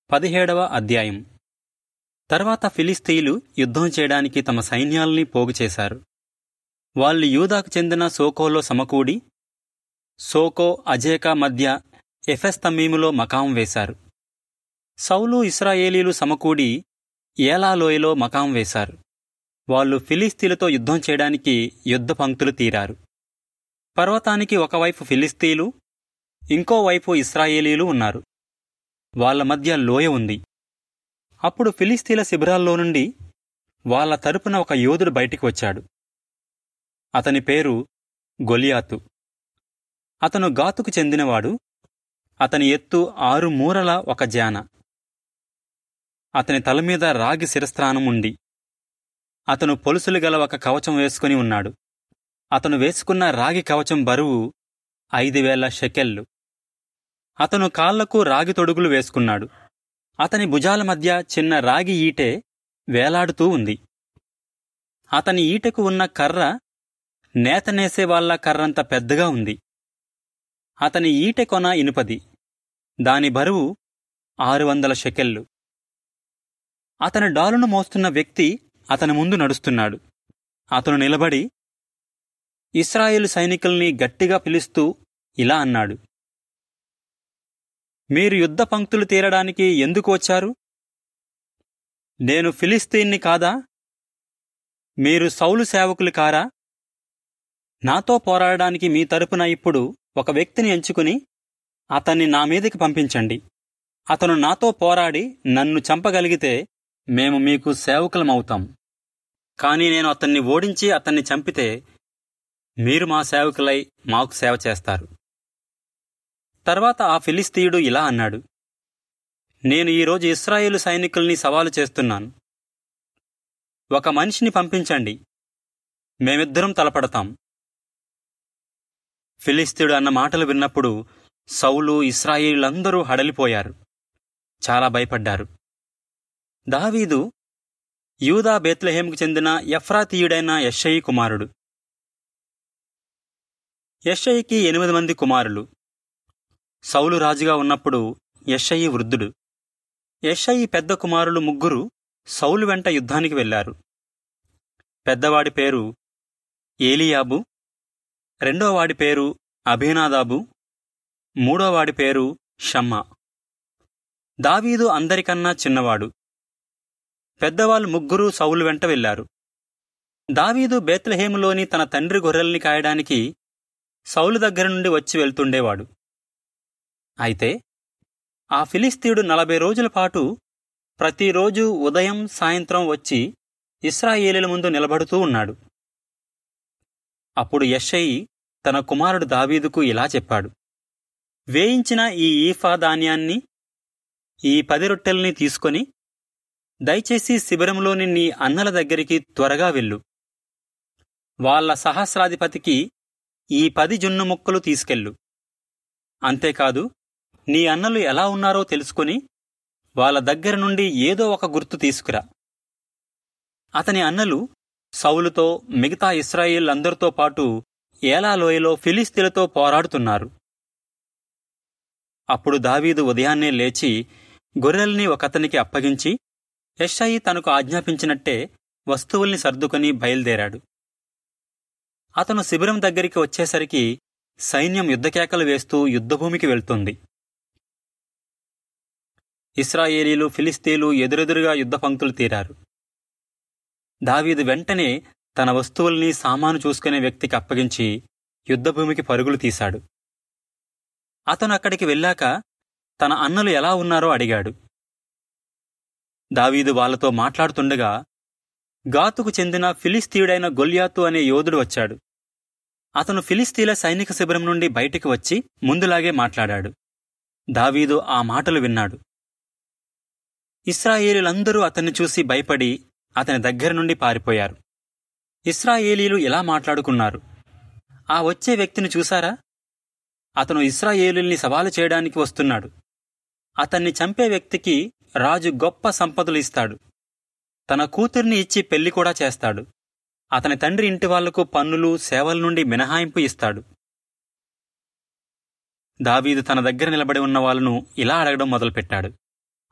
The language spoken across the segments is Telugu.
పదిహేడవ అధ్యాయం తర్వాత ఫిలిస్తీయులు యుద్ధం చేయడానికి తమ సైన్యాల్ని పోగు చేశారు వాళ్ళు యూదాకు చెందిన సోకోలో సమకూడి సోకో అజేకా మధ్య ఎఫెస్తమీములో మకాం వేశారు సౌలు ఇస్రాయేలీలు సమకూడి ఏలాలోయలో మకాం వేశారు వాళ్ళు ఫిలిస్తీన్లతో యుద్ధం చేయడానికి యుద్ధ పంక్తులు తీరారు పర్వతానికి ఒకవైపు ఫిలిస్తీన్లు ఇంకోవైపు ఇస్రాయేలీలు ఉన్నారు వాళ్ళ మధ్య లోయ ఉంది అప్పుడు ఫిలిస్తీన్ల శిబిరాల్లో నుండి వాళ్ళ తరపున ఒక యోధుడు బయటికి వచ్చాడు అతని పేరు గొలియాతు అతను గాతుకు చెందినవాడు అతని ఎత్తు ఆరు మూరల ఒక జాన అతని తల మీద రాగి శిరస్త్రానం ఉంది అతను పొలుసులు గల ఒక కవచం వేసుకుని ఉన్నాడు అతను వేసుకున్న రాగి కవచం బరువు ఐదు వేల షెకెళ్ళు అతను కాళ్లకు రాగి తొడుగులు వేసుకున్నాడు అతని భుజాల మధ్య చిన్న రాగి ఈటె వేలాడుతూ ఉంది అతని ఈటెకు ఉన్న కర్ర నేతనేసే వాళ్ళ కర్రంత పెద్దగా ఉంది అతని ఈటె కొన ఇనుపది దాని బరువు ఆరు వందల షెకెళ్ళు అతని డాలును మోస్తున్న వ్యక్తి అతని ముందు నడుస్తున్నాడు అతను నిలబడి ఇస్రాయేలు సైనికుల్ని గట్టిగా పిలుస్తూ ఇలా అన్నాడు మీరు యుద్ధ పంక్తులు తీరడానికి ఎందుకు వచ్చారు నేను ఫిలిస్తీన్ని కాదా మీరు సౌలు సేవకులు కారా నాతో పోరాడడానికి మీ తరపున ఇప్పుడు ఒక వ్యక్తిని ఎంచుకుని అతన్ని నా మీదకి పంపించండి అతను నాతో పోరాడి నన్ను చంపగలిగితే మేము మీకు సేవకులమవుతాం కాని నేను అతన్ని ఓడించి అతన్ని చంపితే మీరు మా సేవకులై మాకు సేవ చేస్తారు తర్వాత ఆ ఫిలిస్తీయుడు ఇలా అన్నాడు నేను ఈరోజు ఇస్రాయేలు సైనికుల్ని సవాలు చేస్తున్నాను ఒక మనిషిని పంపించండి మేమిద్దరం తలపడతాం ఫిలిస్తీయుడు అన్న మాటలు విన్నప్పుడు సౌలు ఇస్రాయేలులందరూ హడలిపోయారు చాలా భయపడ్డారు దావీదు యూదా బేత్లహేంకు చెందిన ఎఫ్రాతీయుడైన యెషయి కుమారుడు యెషయికి ఎనిమిది మంది కుమారులు సౌలు రాజుగా ఉన్నప్పుడు యెషయి వృద్ధుడు యెషయి పెద్ద కుమారులు ముగ్గురు సౌలు వెంట యుద్ధానికి వెళ్లారు పెద్దవాడి పేరు ఏలియాబు రెండోవాడి పేరు అభినాదాబు మూడోవాడి పేరు షమ్మా దావీదు అందరికన్నా చిన్నవాడు పెద్దవాళ్ళు ముగ్గురు సౌలు వెంట వెళ్లారు దావీదు బేత్లహేములోని తన తండ్రి గొర్రెల్ని కాయడానికి సౌలు దగ్గర నుండి వచ్చి వెళ్తుండేవాడు అయితే ఆ ఫిలిస్తీయుడు నలభై రోజుల పాటు ప్రతిరోజు ఉదయం సాయంత్రం వచ్చి ఇస్రాయేలీల ముందు నిలబడుతూ ఉన్నాడు అప్పుడు యెషయి తన కుమారుడు దావీదుకు ఇలా చెప్పాడు వేయించిన ఈ ఈఫా ధాన్యాన్ని ఈ పది రొట్టెల్ని తీసుకొని దయచేసి శిబిరంలోని నీ అన్నల దగ్గరికి త్వరగా వెళ్ళు వాళ్ళ సహస్రాధిపతికి ఈ పది జున్ను ముక్కలు తీసుకెళ్ళు అంతేకాదు నీ అన్నలు ఎలా ఉన్నారో తెలుసుకుని వాళ్ళ దగ్గర నుండి ఏదో ఒక గుర్తు తీసుకురా అతని అన్నలు సౌలుతో మిగతా ఇస్రాయేళ్లందరితో పాటు ఏలాలోయలో ఫిలిస్తీన్లతో పోరాడుతున్నారు అప్పుడు దావీదు ఉదయాన్నే లేచి గొర్రెల్ని ఒకతనికి అప్పగించి యెషయి తనకు ఆజ్ఞాపించినట్టే వస్తువుల్ని సర్దుకొని బయలుదేరాడు అతను శిబిరం దగ్గరికి వచ్చేసరికి సైన్యం యుద్ధకేకలు వేస్తూ యుద్ధభూమికి వెళ్తుంది ఇస్రాయేలీలు ఫిలిస్తీన్లు ఎదురెదురుగా యుద్ధ పంక్తులు తీరారు దావీదు వెంటనే తన వస్తువుల్ని సామాను చూసుకునే వ్యక్తికి అప్పగించి యుద్ధభూమికి పరుగులు తీశాడు అతను అక్కడికి వెళ్ళాక తన అన్నలు ఎలా ఉన్నారో అడిగాడు దావీదు వాళ్లతో మాట్లాడుతుండగా గాతుకు చెందిన ఫిలిస్తీయుడైన గొల్యాతు అనే యోధుడు వచ్చాడు అతను ఫిలిస్తీన్ల సైనిక శిబిరం నుండి బయటికి వచ్చి ముందులాగే మాట్లాడాడు దావీదు ఆ మాటలు విన్నాడు ఇస్రాయేలీలందరూ అతన్ని చూసి భయపడి అతని దగ్గర నుండి పారిపోయారు ఇస్రాయేలీలు ఇలా మాట్లాడుకున్నారు ఆ వచ్చే వ్యక్తిని చూశారా అతను ఇస్రాయేలుల్ని సవాలు చేయడానికి వస్తున్నాడు అతన్ని చంపే వ్యక్తికి రాజు గొప్ప సంపదలు ఇస్తాడు తన కూతుర్ని ఇచ్చి పెళ్లి కూడా చేస్తాడు అతని తండ్రి ఇంటి వాళ్లకు పన్నులు సేవల నుండి మినహాయింపు ఇస్తాడు దావీదు తన దగ్గర నిలబడి ఉన్న వాళ్ళను ఇలా అడగడం మొదలుపెట్టాడు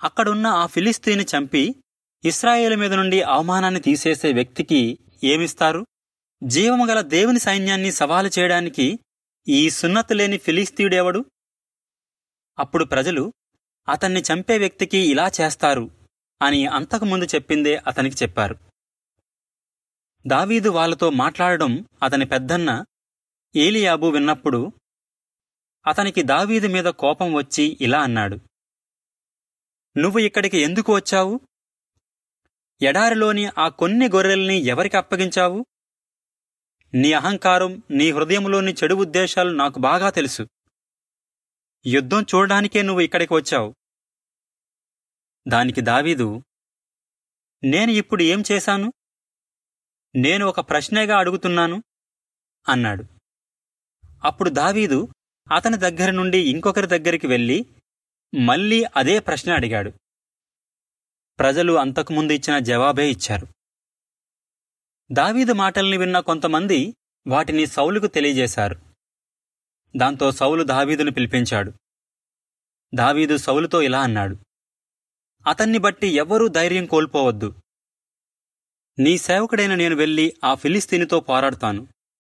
అక్కడున్న ఆ ఫిలిస్తీని చంపి ఇస్రాయేలు మీద నుండి అవమానాన్ని తీసేసే వ్యక్తికి ఏమిస్తారు జీవము గల దేవుని సైన్యాన్ని సవాలు చేయడానికి ఈ సున్నతి లేని ఫిలిస్తీయుడెవడు అప్పుడు ప్రజలు అతన్ని చంపే వ్యక్తికి ఇలా చేస్తారు అని అంతకుముందు చెప్పిందే అతనికి చెప్పారు దావీదు వాళ్ళతో మాట్లాడడం అతని పెద్దన్న ఏలియాబు విన్నప్పుడు అతనికి దావీదు మీద కోపం వచ్చి ఇలా అన్నాడు నువ్వు ఇక్కడికి ఎందుకు వచ్చావు ఎడారిలోని ఆ కొన్ని గొర్రెల్ని ఎవరికి అప్పగించావు నీ అహంకారం నీ హృదయంలోని చెడు ఉద్దేశాలు నాకు బాగా తెలుసు యుద్ధం చూడడానికే నువ్వు ఇక్కడికి వచ్చావు దానికి దావీదు నేను ఇప్పుడు ఏం చేశాను నేను ఒక ప్రశ్నేగా అడుగుతున్నాను అన్నాడు అప్పుడు దావీదు అతని దగ్గర నుండి ఇంకొకరి దగ్గరికి వెళ్ళి మళ్ళీ అదే ప్రశ్న అడిగాడు ప్రజలు అంతకుముందు ఇచ్చిన జవాబే ఇచ్చారు దావీదు మాటల్ని విన్న కొంతమంది వాటిని సౌలుకు తెలియజేశారు దాంతో సౌలు దావీదును పిలిపించాడు దావీదు సౌలుతో ఇలా అన్నాడు అతన్ని బట్టి ఎవ్వరూ ధైర్యం కోల్పోవద్దు నీ సేవకుడైన నేను వెళ్ళి ఆ ఫిలిస్తీనితో పోరాడతాను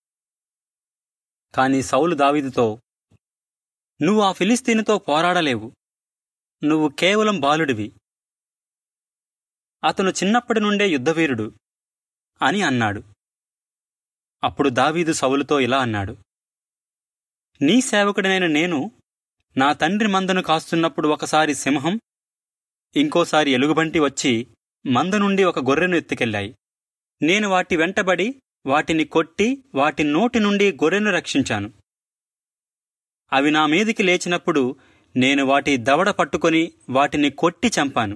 కాని సౌలు దావీదుతో నువ్వు ఆ ఫిలిస్తీనితో పోరాడలేవు నువ్వు కేవలం బాలుడివి అతను చిన్నప్పటి నుండే యుద్ధవీరుడు అని అన్నాడు అప్పుడు దావీదు సౌలుతో ఇలా అన్నాడు నీ సేవకుడనైన నేను నా తండ్రి మందను కాస్తున్నప్పుడు ఒకసారి సింహం ఇంకోసారి ఎలుగుబంటి వచ్చి మంద నుండి ఒక గొర్రెను ఎత్తుకెళ్లాయి నేను వాటి వెంటబడి వాటిని కొట్టి వాటి నోటి నుండి గొర్రెను రక్షించాను అవి నా మీదికి లేచినప్పుడు నేను వాటి దవడ పట్టుకొని వాటిని కొట్టి చంపాను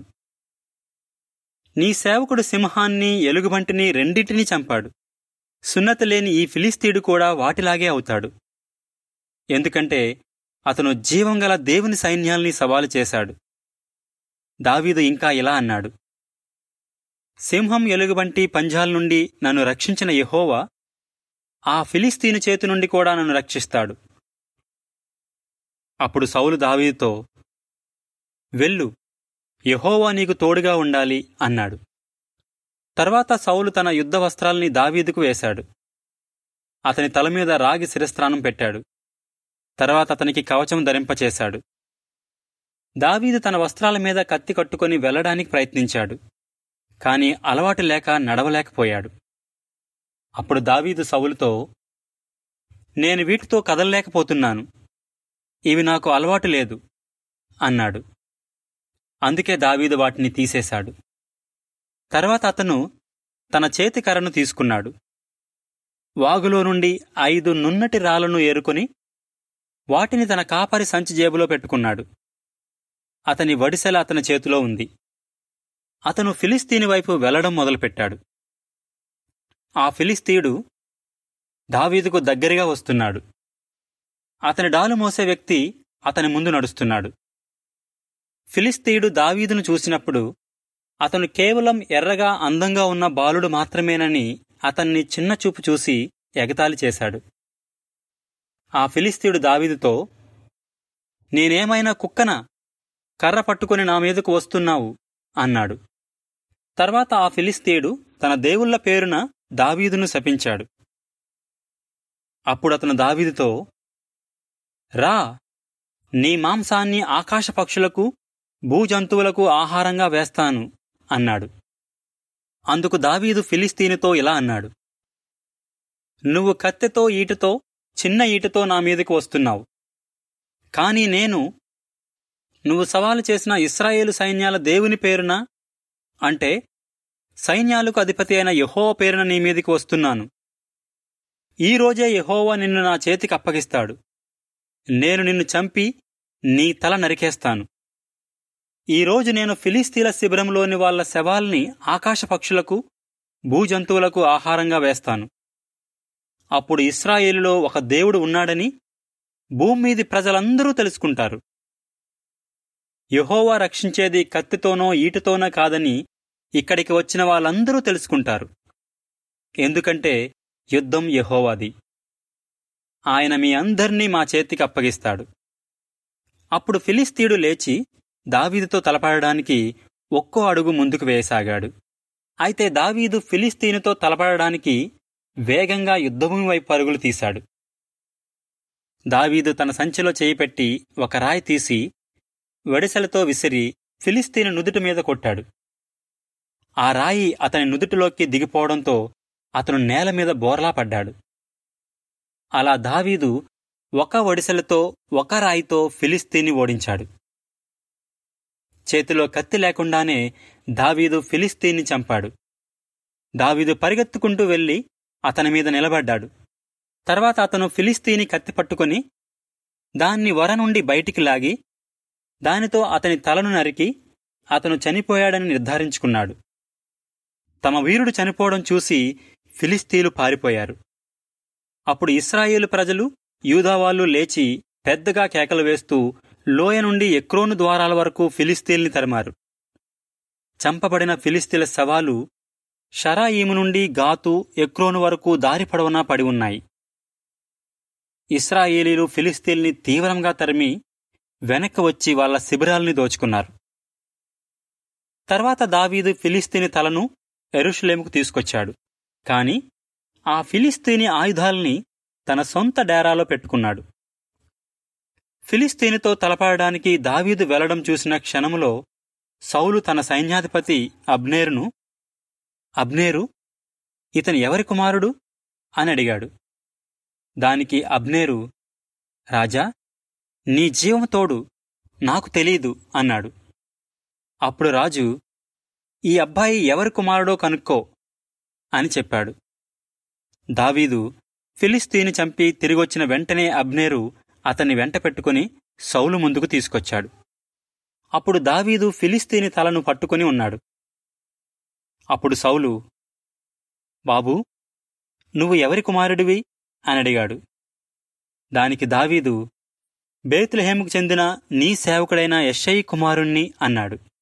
నీ సేవకుడు సింహాన్ని ఎలుగుబంటిని రెండింటినీ చంపాడు సున్నతి లేని ఈ ఫిలిస్తీడు కూడా వాటిలాగే అవుతాడు ఎందుకంటే అతను జీవంగల దేవుని సైన్యాల్ని సవాలు చేశాడు దావీదు ఇంకా ఇలా అన్నాడు సింహం ఎలుగుబంటి పంజాల నుండి నన్ను రక్షించిన యెహోవా ఆ ఫిలిస్తీను చేతి నుండి కూడా నన్ను రక్షిస్తాడు అప్పుడు సౌలు దావీదుతో వెళ్ళు యెహోవా నీకు తోడుగా ఉండాలి అన్నాడు తర్వాత సౌలు తన యుద్ధ వస్త్రాల్ని దావీదుకు వేశాడు అతని తల మీద రాగి శిరస్త్రాణం పెట్టాడు తర్వాత అతనికి కవచం ధరింపచేశాడు దావీదు తన వస్త్రాల మీద కత్తి కట్టుకొని వెళ్లడానికి ప్రయత్నించాడు కాని అలవాటు లేక నడవలేకపోయాడు అప్పుడు దావీదు సౌలుతో నేను వీటితో కదలలేకపోతున్నాను ఇవి నాకు అలవాటు లేదు అన్నాడు అందుకే దావీదు వాటిని తీసేశాడు తర్వాత అతను తన చేతి కర్రను తీసుకున్నాడు వాగులో నుండి ఐదు నున్నటి రాళ్లను ఏరుకొని వాటిని తన కాపరి సంచి జేబులో పెట్టుకున్నాడు అతని వడిసెల అతని చేతిలో ఉంది అతను ఫిలిస్తీని వైపు వెళ్లడం మొదలుపెట్టాడు ఆ ఫిలిస్తీయుడు దావీదుకు దగ్గరగా వస్తున్నాడు అతని డాలు మోసే వ్యక్తి అతని ముందు నడుస్తున్నాడు ఫిలిస్తీయుడు దావీదును చూసినప్పుడు అతను కేవలం ఎర్రగా అందంగా ఉన్న బాలుడు మాత్రమేనని అతన్ని చిన్నచూపు చూసి ఎగతాళి చేశాడు ఆ ఫిలిస్తీయుడు దావీదుతో నేనేమైనా కుక్కనా కర్ర పట్టుకుని నా మీదకు వస్తున్నావు అన్నాడు తర్వాత ఆ ఫిలిస్తీయుడు తన దేవుళ్ల పేరున దావీదును శపించాడు అప్పుడతను దావీదుతో రా నీ మాంసాన్ని ఆకాశ పక్షులకు భూజంతువులకు ఆహారంగా వేస్తాను అన్నాడు అందుకు దావీదు ఫిలిస్తీనుతో ఇలా అన్నాడు నువ్వు కత్తెతో ఈటతో చిన్న ఈటతో నా మీదకు వస్తున్నావు కాని నేను నువ్వు సవాలు చేసిన ఇస్రాయేలు సైన్యాల దేవుని పేరున అంటే సైన్యాలకు అధిపతి అయిన యెహోవా పేరున నీ మీదికి వస్తున్నాను ఈ రోజే యెహోవా నిన్ను నా చేతికి అప్పగిస్తాడు నేను నిన్ను చంపి నీ తల నరికేస్తాను ఈ రోజు నేను ఫిలిస్తీన్ల శిబిరంలోని వాళ్ళ శవాల్ని ఆకాశ పక్షులకు భూజంతువులకు ఆహారంగా వేస్తాను అప్పుడు ఇస్రాయేలులో ఒక దేవుడు ఉన్నాడని భూమి మీది ప్రజలందరూ తెలుసుకుంటారు యెహోవా రక్షించేది కత్తితోనో ఈటుతోనో కాదని ఇక్కడికి వచ్చిన వాళ్ళందరూ తెలుసుకుంటారు ఎందుకంటే యుద్ధం యెహోవాది ఆయన మీ అందర్నీ మా చేతికి అప్పగిస్తాడు అప్పుడు ఫిలిస్తీయుడు లేచి దావీదుతో తలపడడానికి ఒక్కో అడుగు ముందుకు వేయసాగాడు అయితే దావీదు ఫిలిస్తీనుతో తలపడడానికి వేగంగా యుద్ధభూమి వైపు పరుగులు తీశాడు దావీదు తన సంచిలో చేయి పెట్టి ఒక రాయి తీసి వెడిసెలతో విసిరి ఫిలిస్తీను నుదుటి మీద కొట్టాడు ఆ రాయి అతని నుదుటిలోకి దిగిపోవడంతో అతను నేల మీద బోర్లా పడ్డాడు అలా దావీదు ఒక ఒడిసెలతో ఒక రాయితో ఫిలిస్తీని ఓడించాడు చేతిలో కత్తి లేకుండానే దావీదు ఫిలిస్తీన్ని చంపాడు దావీదు పరిగెత్తుకుంటూ వెళ్లి అతని మీద నిలబడ్డాడు తర్వాత అతను ఫిలిస్తీని కత్తి పట్టుకొని దాన్ని వర నుండి బయటికి లాగి దానితో అతని తలను నరికి అతను చనిపోయాడని నిర్ధారించుకున్నాడు తమ వీరుడు చనిపోవడం చూసి ఫిలిస్తీన్లు పారిపోయారు అప్పుడు ఇస్రాయేలు ప్రజలు యూదావాళ్లు లేచి పెద్దగా కేకలు వేస్తూ లోయ నుండి ఎక్రోను ద్వారాల వరకు ఫిలిస్తీన్ని తరిమారు చంపబడిన ఫిలిస్తీన్ల శవాలు షరాయిము నుండి గాతు ఎక్రోను వరకు దారి పొడవునా పడి ఉన్నాయి ఇస్రాయేలీలు ఫిలిస్తీన్ని తీవ్రంగా తరిమి వెనక్కి వచ్చి వాళ్ల శిబిరాల్ని దోచుకున్నారు తర్వాత దావీదు ఫిలిస్తీని తలను ఎరుషులేముకు తీసుకొచ్చాడు కాని ఆ ఫిలిస్తీని ఆయుధాల్ని తన సొంత డేరాలో పెట్టుకున్నాడు ఫిలిస్తీనితో తలపడడానికి దావీదు వెళ్లడం చూసిన క్షణములో సౌలు తన సైన్యాధిపతి అబ్నేరును అబ్నేరు ఇతను ఎవరి కుమారుడు అని అడిగాడు దానికి అబ్నేరు రాజా నీ జీవం తోడు నాకు తెలీదు అన్నాడు అప్పుడు రాజు ఈ అబ్బాయి ఎవరి కుమారుడో కనుక్కో అని చెప్పాడు దావీదు ఫిలిస్తీని చంపి తిరిగొచ్చిన వెంటనే అబ్నేరు అతన్ని వెంట పెట్టుకుని సౌలు ముందుకు తీసుకొచ్చాడు అప్పుడు దావీదు ఫిలిస్తీని తలను పట్టుకుని ఉన్నాడు అప్పుడు సౌలు బాబూ నువ్వు ఎవరి కుమారుడివి అని అడిగాడు దానికి దావీదు బేతులహేముకు చెందిన నీ సేవకుడైన యెషయి కుమారుణ్ణి అన్నాడు